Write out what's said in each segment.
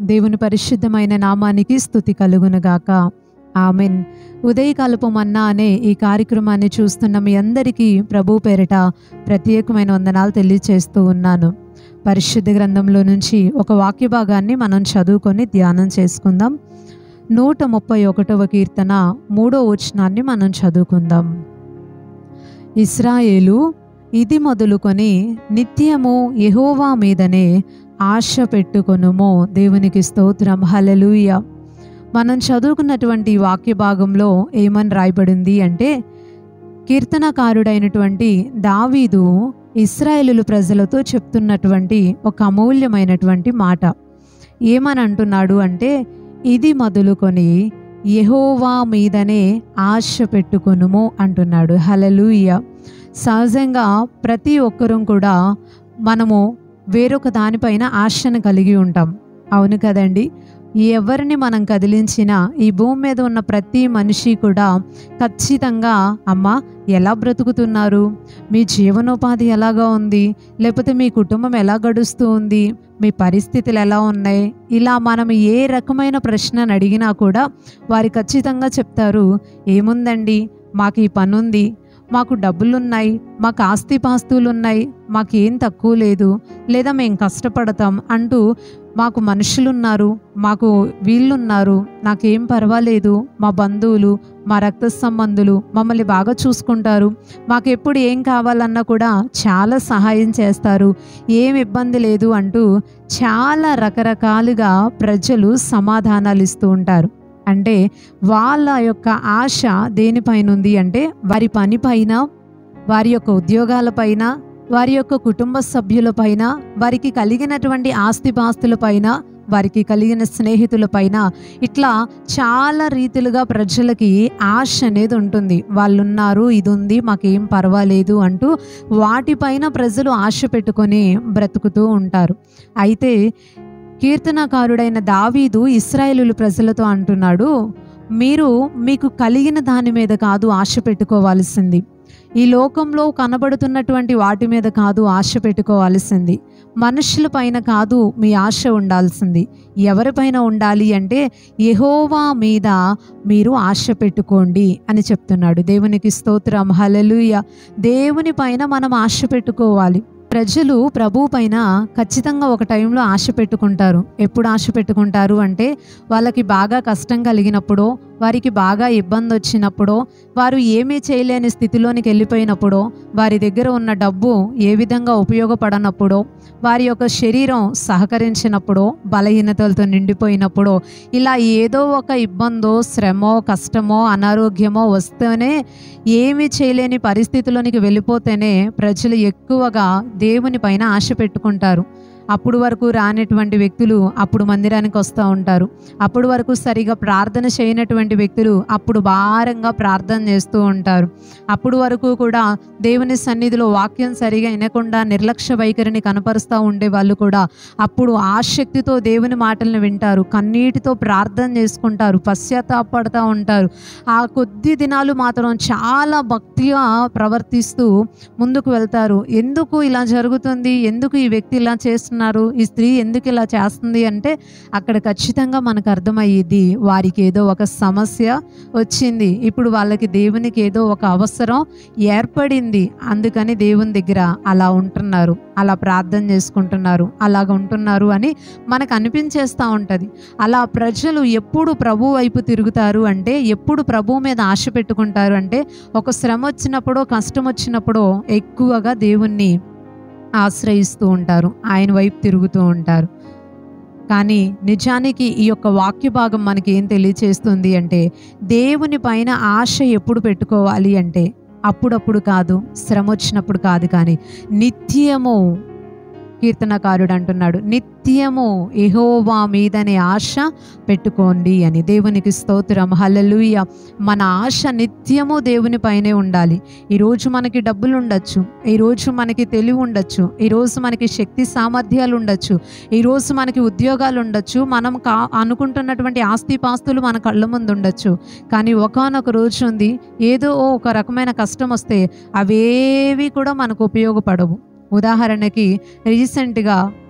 దేవుని పరిశుద్ధమైన నామానికి స్థుతి కలుగునుగాక ఆమెన్ ఉదయకాలపు మన్నా అనే ఈ కార్యక్రమాన్ని చూస్తున్న మీ అందరికీ ప్రభు పేరిట ప్రత్యేకమైన వందనాలు తెలియచేస్తూ ఉన్నాను పరిశుద్ధ గ్రంథంలో నుంచి ఒక వాక్య భాగాన్ని మనం చదువుకొని ధ్యానం చేసుకుందాం నూట ముప్పై ఒకటవ కీర్తన మూడో వచనాన్ని మనం చదువుకుందాం ఇస్రాయేలు ఇది మొదలుకొని నిత్యము యెహోవా మీదనే ఆశ పెట్టుకొనుము దేవునికి స్తోత్రం హల్లెలూయ మనం చదువుకున్నటువంటి ఈ వాక్య భాగంలో ఏమని రాయబడింది అంటే కీర్తనకారుడైనటువంటి దావీదు ఇస్రాయేలు ప్రజలతో చెప్తున్నటువంటి ఒక అమూల్యమైనటువంటి మాట ఏమని అంటున్నాడు అంటే ఇది మొదలుకొని యెహోవా మీదనే ఆశ పెట్టుకొనుము అంటున్నాడు హలలుయ సహజంగా ప్రతి ఒక్కరూ కూడా మనము వేరొక దానిపైన ఆశను కలిగి ఉంటాం అవును కదండి ఎవరిని మనం కదిలించినా ఈ భూమి మీద ఉన్న ప్రతి మనిషి కూడా ఖచ్చితంగా అమ్మ ఎలా బ్రతుకుతున్నారు మీ జీవనోపాధి ఎలాగా ఉంది లేకపోతే మీ కుటుంబం ఎలా గడుస్తూ ఉంది మీ పరిస్థితులు ఎలా ఉన్నాయి ఇలా మనం ఏ రకమైన ప్రశ్నను అడిగినా కూడా వారు ఖచ్చితంగా చెప్తారు ఏముందండి మాకు ఈ పని ఉంది మాకు డబ్బులున్నాయి మాకు ఆస్తిపాస్తులు ఉన్నాయి మాకేం తక్కువ లేదు లేదా మేము కష్టపడతాం అంటూ మాకు మనుషులున్నారు మాకు వీళ్ళున్నారు నాకేం పర్వాలేదు మా బంధువులు మా రక్త సంబంధులు మమ్మల్ని బాగా చూసుకుంటారు మాకు ఎప్పుడు ఏం కావాలన్నా కూడా చాలా సహాయం చేస్తారు ఏం ఇబ్బంది లేదు అంటూ చాలా రకరకాలుగా ప్రజలు సమాధానాలు ఇస్తూ ఉంటారు అంటే వాళ్ళ యొక్క ఆశ దేనిపైన ఉంది అంటే వారి పని పైన వారి యొక్క ఉద్యోగాలపైన వారి యొక్క కుటుంబ సభ్యులపైన వారికి కలిగినటువంటి ఆస్తిపాస్తులపైన వారికి కలిగిన స్నేహితులపైన ఇట్లా చాలా రీతిలుగా ప్రజలకి ఆశ అనేది ఉంటుంది వాళ్ళు ఉన్నారు ఇది ఉంది మాకేం పర్వాలేదు అంటూ వాటిపైన ప్రజలు ఆశ పెట్టుకొని బ్రతుకుతూ ఉంటారు అయితే కీర్తనకారుడైన దావీదు ఇస్రాయేలు ప్రజలతో అంటున్నాడు మీరు మీకు కలిగిన దాని మీద కాదు ఆశ పెట్టుకోవాల్సింది ఈ లోకంలో కనబడుతున్నటువంటి వాటి మీద కాదు ఆశ పెట్టుకోవాల్సింది మనుషుల పైన కాదు మీ ఆశ ఉండాల్సింది ఎవరిపైన ఉండాలి అంటే యెహోవా మీద మీరు ఆశ పెట్టుకోండి అని చెప్తున్నాడు దేవునికి స్తోత్రం హలలుయ దేవుని పైన మనం ఆశ పెట్టుకోవాలి ప్రజలు ప్రభు పైన ఖచ్చితంగా ఒక టైంలో ఆశ పెట్టుకుంటారు ఎప్పుడు ఆశ పెట్టుకుంటారు అంటే వాళ్ళకి బాగా కష్టం కలిగినప్పుడో వారికి బాగా ఇబ్బంది వచ్చినప్పుడో వారు ఏమీ చేయలేని స్థితిలోనికి వెళ్ళిపోయినప్పుడో వారి దగ్గర ఉన్న డబ్బు ఏ విధంగా ఉపయోగపడనప్పుడో వారి యొక్క శరీరం సహకరించినప్పుడో బలహీనతలతో నిండిపోయినప్పుడో ఇలా ఏదో ఒక ఇబ్బందో శ్రమో కష్టమో అనారోగ్యమో వస్తేనే ఏమీ చేయలేని పరిస్థితిలోనికి వెళ్ళిపోతేనే ప్రజలు ఎక్కువగా దేవుని పైన ఆశ పెట్టుకుంటారు అప్పుడు వరకు రానటువంటి వ్యక్తులు అప్పుడు మందిరానికి వస్తూ ఉంటారు అప్పుడు వరకు సరిగా ప్రార్థన చేయనటువంటి వ్యక్తులు అప్పుడు భారంగా ప్రార్థన చేస్తూ ఉంటారు అప్పుడు వరకు కూడా దేవుని సన్నిధిలో వాక్యం సరిగా వినకుండా నిర్లక్ష్య వైఖరిని కనపరుస్తూ ఉండే వాళ్ళు కూడా అప్పుడు ఆసక్తితో దేవుని మాటలను వింటారు కన్నీటితో ప్రార్థన చేసుకుంటారు పశ్చాత్తాపడుతూ ఉంటారు ఆ కొద్ది దినాలు మాత్రం చాలా భక్తిగా ప్రవర్తిస్తూ ముందుకు వెళ్తారు ఎందుకు ఇలా జరుగుతుంది ఎందుకు ఈ వ్యక్తి ఇలా చేస్తున్నారు ఈ స్త్రీ ఎందుకు ఇలా చేస్తుంది అంటే అక్కడ ఖచ్చితంగా మనకు అర్థమయ్యేది వారికి ఏదో ఒక సమస్య వచ్చింది ఇప్పుడు వాళ్ళకి దేవునికి ఏదో ఒక అవసరం ఏర్పడింది అందుకని దేవుని దగ్గర అలా ఉంటున్నారు అలా ప్రార్థన చేసుకుంటున్నారు అలాగ ఉంటున్నారు అని మనకు అనిపించేస్తూ ఉంటుంది అలా ప్రజలు ఎప్పుడు ప్రభు వైపు తిరుగుతారు అంటే ఎప్పుడు ప్రభు మీద ఆశ పెట్టుకుంటారు అంటే ఒక శ్రమ వచ్చినప్పుడో కష్టం వచ్చినప్పుడో ఎక్కువగా దేవుణ్ణి ఆశ్రయిస్తూ ఉంటారు ఆయన వైపు తిరుగుతూ ఉంటారు కానీ నిజానికి ఈ యొక్క వాక్య భాగం మనకి ఏం తెలియచేస్తుంది అంటే దేవుని పైన ఆశ ఎప్పుడు పెట్టుకోవాలి అంటే అప్పుడప్పుడు కాదు శ్రమ వచ్చినప్పుడు కాదు కానీ నిత్యము కీర్తనకారుడు అంటున్నాడు నిత్యము ఎహోవా మీదనే ఆశ పెట్టుకోండి అని దేవునికి స్తోత్రం హల్లెలూయ మన ఆశ నిత్యము దేవుని పైనే ఉండాలి ఈరోజు మనకి డబ్బులు ఉండొచ్చు ఈరోజు మనకి తెలివి ఉండొచ్చు ఈరోజు మనకి శక్తి సామర్థ్యాలు ఉండొచ్చు ఈరోజు మనకి ఉద్యోగాలు ఉండొచ్చు మనం కా అనుకుంటున్నటువంటి ఆస్తిపాస్తులు మన కళ్ళ ముందు ఉండొచ్చు కానీ ఒకనొక రోజు ఉంది ఏదో ఒక రకమైన కష్టం వస్తే అవేవి కూడా మనకు ఉపయోగపడవు ఉదాహరణకి రీసెంట్గా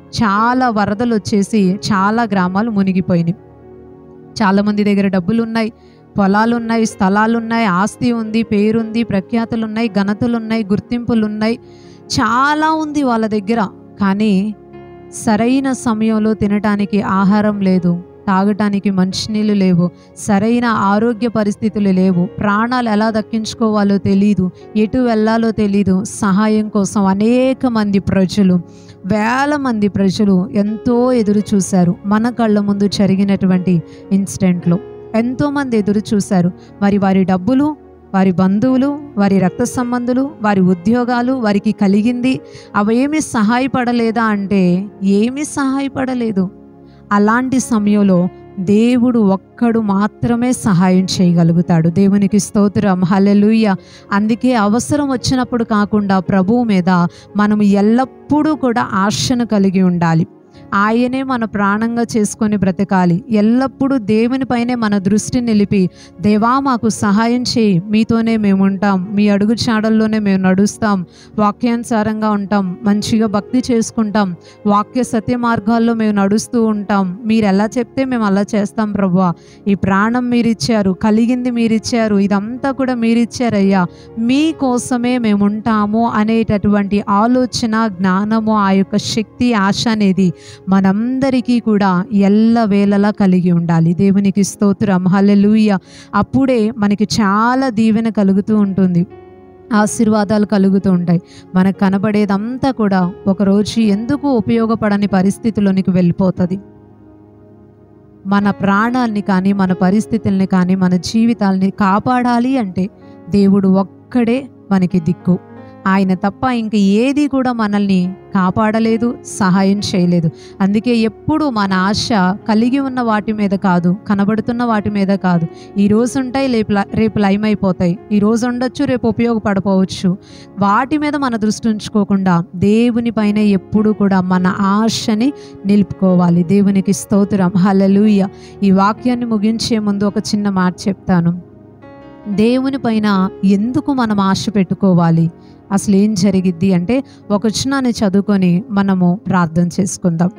చాలా వరదలు వచ్చేసి చాలా గ్రామాలు మునిగిపోయినాయి చాలామంది దగ్గర డబ్బులు ఉన్నాయి పొలాలు ఉన్నాయి స్థలాలు ఉన్నాయి ఆస్తి ఉంది పేరుంది ప్రఖ్యాతులు ఉన్నాయి ఘనతలు ఉన్నాయి గుర్తింపులు ఉన్నాయి చాలా ఉంది వాళ్ళ దగ్గర కానీ సరైన సమయంలో తినటానికి ఆహారం లేదు తాగటానికి మంచినీళ్ళు లేవు సరైన ఆరోగ్య పరిస్థితులు లేవు ప్రాణాలు ఎలా దక్కించుకోవాలో తెలీదు ఎటు వెళ్ళాలో తెలీదు సహాయం కోసం అనేక మంది ప్రజలు వేల మంది ప్రజలు ఎంతో ఎదురు చూశారు మన కళ్ళ ముందు జరిగినటువంటి ఇన్సిడెంట్లో ఎంతోమంది ఎదురు చూశారు మరి వారి డబ్బులు వారి బంధువులు వారి రక్త సంబంధులు వారి ఉద్యోగాలు వారికి కలిగింది అవేమీ సహాయపడలేదా అంటే ఏమీ సహాయపడలేదు అలాంటి సమయంలో దేవుడు ఒక్కడు మాత్రమే సహాయం చేయగలుగుతాడు దేవునికి స్తోత్రం హల్లెలూయ అందుకే అవసరం వచ్చినప్పుడు కాకుండా ప్రభువు మీద మనం ఎల్లప్పుడూ కూడా ఆశను కలిగి ఉండాలి ఆయనే మన ప్రాణంగా చేసుకొని బ్రతకాలి ఎల్లప్పుడూ దేవునిపైనే మన దృష్టి నిలిపి దేవా మాకు సహాయం చేయి మీతోనే మేము ఉంటాం మీ అడుగు చాడల్లోనే మేము నడుస్తాం వాక్యానుసారంగా ఉంటాం మంచిగా భక్తి చేసుకుంటాం వాక్య సత్య మార్గాల్లో మేము నడుస్తూ ఉంటాం మీరు ఎలా చెప్తే మేము అలా చేస్తాం ప్రభా ఈ ప్రాణం మీరిచ్చారు కలిగింది మీరిచ్చారు ఇదంతా కూడా మీరిచ్చారయ్యా మీకోసమే మేము ఉంటాము అనేటటువంటి ఆలోచన జ్ఞానము ఆ యొక్క శక్తి ఆశ అనేది మనందరికీ కూడా ఎల్లవేళలా కలిగి ఉండాలి దేవునికి స్తోత్రం హల్లెలూయ అప్పుడే మనకి చాలా దీవెన కలుగుతూ ఉంటుంది ఆశీర్వాదాలు కలుగుతూ ఉంటాయి మనకు కనబడేదంతా కూడా ఒకరోజు ఎందుకు ఉపయోగపడని పరిస్థితిలోనికి వెళ్ళిపోతుంది మన ప్రాణాల్ని కానీ మన పరిస్థితుల్ని కానీ మన జీవితాల్ని కాపాడాలి అంటే దేవుడు ఒక్కడే మనకి దిక్కు ఆయన తప్ప ఇంక ఏది కూడా మనల్ని కాపాడలేదు సహాయం చేయలేదు అందుకే ఎప్పుడు మన ఆశ కలిగి ఉన్న వాటి మీద కాదు కనబడుతున్న వాటి మీద కాదు ఈ రోజు ఉంటాయి రేపు ల- రేపు లైమ్ అయిపోతాయి ఈ రోజు ఉండొచ్చు రేపు ఉపయోగపడపోవచ్చు వాటి మీద మన దృష్టి ఉంచుకోకుండా దేవుని పైన ఎప్పుడు కూడా మన ఆశని నిలుపుకోవాలి దేవునికి స్తోత్రం హల్లెలూయ ఈ వాక్యాన్ని ముగించే ముందు ఒక చిన్న మాట చెప్తాను దేవుని పైన ఎందుకు మనం ఆశ పెట్టుకోవాలి అసలు ఏం జరిగిద్ది అంటే ఒక వచనాన్ని చదువుకొని మనము ప్రార్థన చేసుకుందాం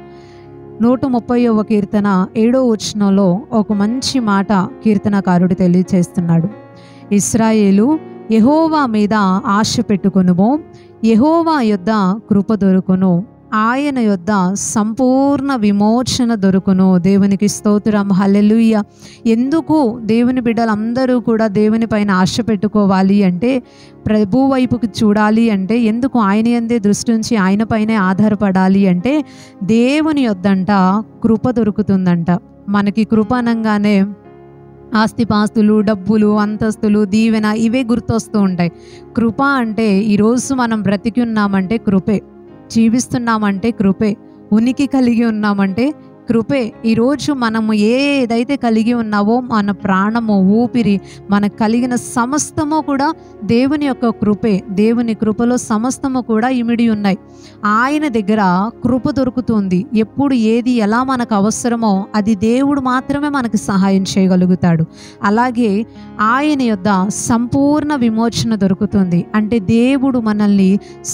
నూట ముప్పైవ కీర్తన ఏడో వచనంలో ఒక మంచి మాట కీర్తనకారుడు తెలియచేస్తున్నాడు ఇస్రాయేలు యెహోవా మీద ఆశ పెట్టుకొనుము యెహోవా యొద్ద కృప దొరుకును ఆయన యొద్ద సంపూర్ణ విమోచన దొరుకును దేవునికి స్తోత్రం హల్లెలూయ ఎందుకు దేవుని బిడ్డలందరూ కూడా దేవుని పైన ఆశ పెట్టుకోవాలి అంటే ప్రభు వైపుకి చూడాలి అంటే ఎందుకు ఆయన ఎందే దృష్టి ఉంచి ఆయన పైనే ఆధారపడాలి అంటే దేవుని యొద్దంట కృప దొరుకుతుందంట మనకి కృప అనగానే ఆస్తిపాస్తులు డబ్బులు అంతస్తులు దీవెన ఇవే గుర్తొస్తూ ఉంటాయి కృప అంటే ఈరోజు మనం బ్రతికి ఉన్నామంటే కృపే జీవిస్తున్నామంటే కృపే ఉనికి కలిగి ఉన్నామంటే కృపే ఈరోజు మనము ఏదైతే కలిగి ఉన్నావో మన ప్రాణము ఊపిరి మనకు కలిగిన సమస్తము కూడా దేవుని యొక్క కృపే దేవుని కృపలో సమస్తము కూడా ఇమిడి ఉన్నాయి ఆయన దగ్గర కృప దొరుకుతుంది ఎప్పుడు ఏది ఎలా మనకు అవసరమో అది దేవుడు మాత్రమే మనకు సహాయం చేయగలుగుతాడు అలాగే ఆయన యొద్ద సంపూర్ణ విమోచన దొరుకుతుంది అంటే దేవుడు మనల్ని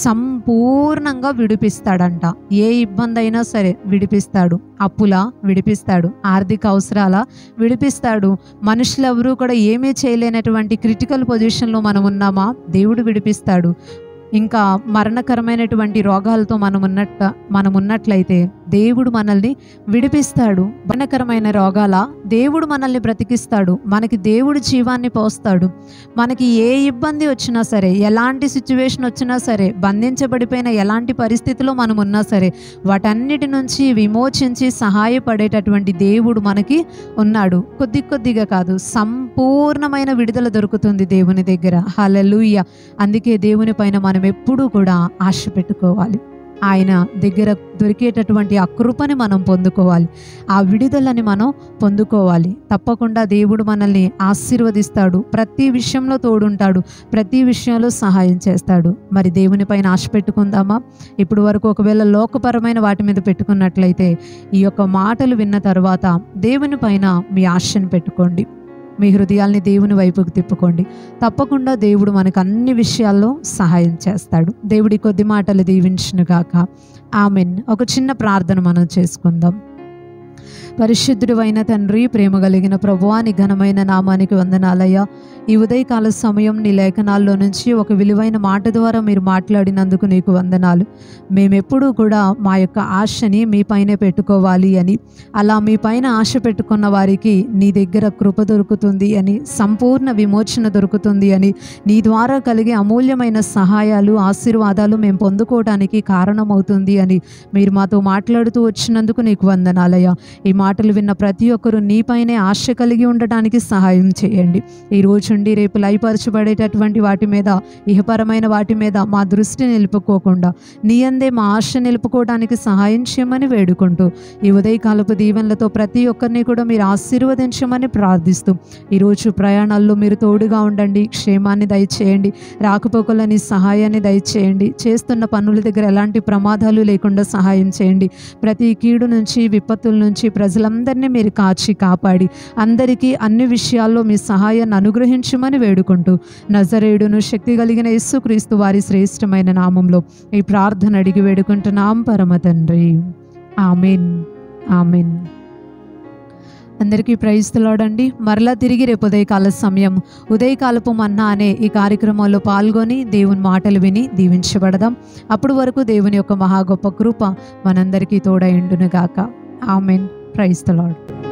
సంపూర్ణంగా విడిపిస్తాడంట ఏ ఇబ్బంది అయినా సరే విడిపిస్తాడు అప్పుల విడిపిస్తాడు ఆర్థిక అవసరాల విడిపిస్తాడు మనుషులెవరూ కూడా ఏమీ చేయలేనటువంటి క్రిటికల్ పొజిషన్లో మనం ఉన్నామా దేవుడు విడిపిస్తాడు ఇంకా మరణకరమైనటువంటి రోగాలతో మనం ఉన్నట్ట మనం ఉన్నట్లయితే దేవుడు మనల్ని విడిపిస్తాడు మరణకరమైన రోగాల దేవుడు మనల్ని బ్రతికిస్తాడు మనకి దేవుడు జీవాన్ని పోస్తాడు మనకి ఏ ఇబ్బంది వచ్చినా సరే ఎలాంటి సిచ్యువేషన్ వచ్చినా సరే బంధించబడిపోయిన ఎలాంటి పరిస్థితిలో మనం ఉన్నా సరే వాటన్నిటి నుంచి విమోచించి సహాయపడేటటువంటి దేవుడు మనకి ఉన్నాడు కొద్ది కొద్దిగా కాదు సంపూర్ణమైన విడుదల దొరుకుతుంది దేవుని దగ్గర హల్లెలూయ అందుకే దేవుని పైన మనం ఎప్పుడూ కూడా ఆశ పెట్టుకోవాలి ఆయన దగ్గర దొరికేటటువంటి ఆ కృపని మనం పొందుకోవాలి ఆ విడుదలని మనం పొందుకోవాలి తప్పకుండా దేవుడు మనల్ని ఆశీర్వదిస్తాడు ప్రతి విషయంలో తోడుంటాడు ప్రతి విషయంలో సహాయం చేస్తాడు మరి దేవుని పైన ఆశ పెట్టుకుందామా ఇప్పుడు వరకు ఒకవేళ లోకపరమైన వాటి మీద పెట్టుకున్నట్లయితే ఈ యొక్క మాటలు విన్న తర్వాత దేవుని పైన మీ ఆశను పెట్టుకోండి మీ హృదయాల్ని దేవుని వైపుకు తిప్పుకోండి తప్పకుండా దేవుడు మనకు అన్ని విషయాల్లో సహాయం చేస్తాడు దేవుడి కొద్ది మాటలు దీవించునుగాక ఆమెన్ ఒక చిన్న ప్రార్థన మనం చేసుకుందాం పరిశుద్ధుడు అయిన తండ్రి ప్రేమ కలిగిన ప్రభువా నీ ఘనమైన నామానికి వందనాలయ్యా ఈ ఉదయకాల సమయం నీ లేఖనాల్లో నుంచి ఒక విలువైన మాట ద్వారా మీరు మాట్లాడినందుకు నీకు వందనాలు మేమెప్పుడూ కూడా మా యొక్క ఆశని మీ పైన పెట్టుకోవాలి అని అలా మీ పైన ఆశ పెట్టుకున్న వారికి నీ దగ్గర కృప దొరుకుతుంది అని సంపూర్ణ విమోచన దొరుకుతుంది అని నీ ద్వారా కలిగే అమూల్యమైన సహాయాలు ఆశీర్వాదాలు మేము పొందుకోవడానికి కారణమవుతుంది అని మీరు మాతో మాట్లాడుతూ వచ్చినందుకు నీకు వందనాలయ్యా ఈ మాటలు విన్న ప్రతి ఒక్కరూ నీపైనే ఆశ కలిగి ఉండటానికి సహాయం చేయండి ఈ రోజు నుండి రేపు లయపరచబడేటటువంటి వాటి మీద ఇహపరమైన వాటి మీద మా దృష్టి నిలుపుకోకుండా నీ అందే మా ఆశ నిలుపుకోవడానికి సహాయం చేయమని వేడుకుంటూ ఈ ఉదయకాలపు దీవెనలతో ప్రతి ఒక్కరిని కూడా మీరు ఆశీర్వదించమని ప్రార్థిస్తూ ఈరోజు ప్రయాణాల్లో మీరు తోడుగా ఉండండి క్షేమాన్ని దయచేయండి రాకపోకలని సహాయాన్ని దయచేయండి చేస్తున్న పనుల దగ్గర ఎలాంటి ప్రమాదాలు లేకుండా సహాయం చేయండి ప్రతి కీడు నుంచి విపత్తుల నుంచి ప్రజలందరినీ మీరు కాచి కాపాడి అందరికీ అన్ని విషయాల్లో మీ సహాయాన్ని అనుగ్రహించమని వేడుకుంటూ నజరేయుడును శక్తి కలిగిన యేసుక్రీస్తు వారి శ్రేష్టమైన నామంలో ఈ ప్రార్థన అడిగి వేడుకుంటున్నాం పరమ తండ్రి ఆమెన్ ఆమెన్ అందరికీ ప్రైస్తులాడండి మరలా తిరిగి రేపు ఉదయకాల సమయం ఉదయకాలపు మన్నా అనే ఈ కార్యక్రమంలో పాల్గొని దేవుని మాటలు విని దీవించబడదాం అప్పుడు వరకు దేవుని యొక్క మహా గొప్ప కృప మనందరికీ తోడైండునుగాక ఆమెన్ ప్రైస్తలాడు